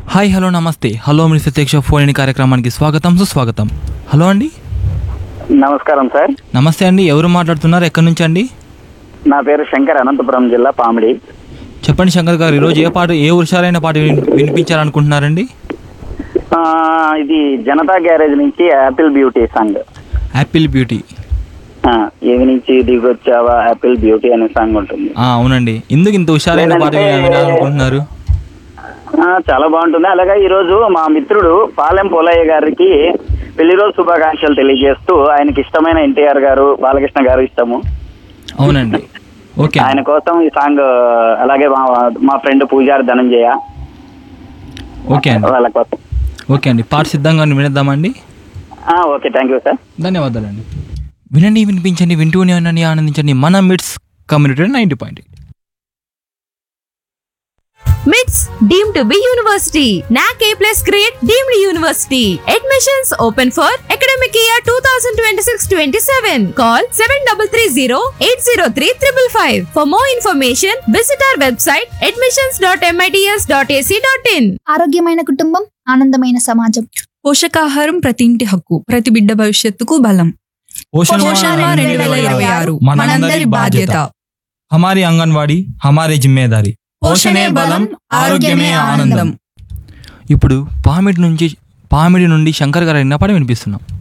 hi hello నమస్తే hello మీ ప్రత్యక్ష ఫోన్ ఇన్ కార్యక్రమానికి స్వాగతం సుస్వాగతం హలో అండి నమస్కారం సార్ నమస్తే అండి ఎవరు మాట్లాడుతున్నారు ఎక్కడి నుంచి అండి నా పేరు శంకర్ అనంతపురం జిల్లా పామిడి చెప్పండి శంకర్ గారు ఈరోజు ఏ పాట ఏ ఉషారైన పాట విని- వినిపించాలనుకుంటున్నారండి ఆ, ఇది జనతా గ్యారేజ్ నుంచి apple beauty song apple beauty ఆ, ఏవి నుంచి దిగొచ్చావా యాపిల్ బ్యూటీ అనే సాంగ్ ఉంటుంది ఆ, అవునండి ఎందుకు ఇంత హుషారైన పాట విన- లేదంటే- వినాలనుకుంటున్నారు ఆ, చాలా బాగుంటుంది అలాగే ఈరోజు మా మిత్రుడు పాలెం పోలయ్య గారికి పెళ్లి రోజు శుభాకాంక్షలు తెలియజేస్తూ ఆయనకి ఇష్టమైన ఎన్టీఆర్ గారు బాలకృష్ణ గారు ఇష్టము అవునండి ఓకే ఆయన కోసం ఈ సాంగ్ అలాగే మా మా ఫ్రెండ్ పూజారి ధనంజయ ఓకే అండి వాళ్ళ కోసం ఓకే అండి పాట సిద్ధంగా వినేద్దామండి ఆ, ఓకే థ్యాంక్ యూ సార్ ధన్యవాదాలండి వినండి వినిపించండి వింటూనే ఉండండి ఆనందించండి మన MITS community ninety point MITS deem to be university NAAC A plus grade deemed university admissions open for academic year two thousand twenty six twenty seven call seven double three zero eight zero three triple five for more information visit our website admissions dot MITS dot ac dot in ఆరోగ్యమైన కుటుంబం ఆనందమైన సమాజం పోషకాహారం ప్రతి ఇంటి హక్కు ప్రతి బిడ్డ భవిష్యత్తుకు బలం పోషణ పోషణ రెండు వేల ఇరవై ఆరు మనందరి బాధ్యత హమారీ అంగన్వాడీ హమారీ జిమ్మేదారి పోషణే బలం ఆరోగ్యమే ఆనందం ఇప్పుడు పామిడి నుంచి పామిడి నుండి శంకర్ గారు అన్న పాట వినిపిస్తున్నాం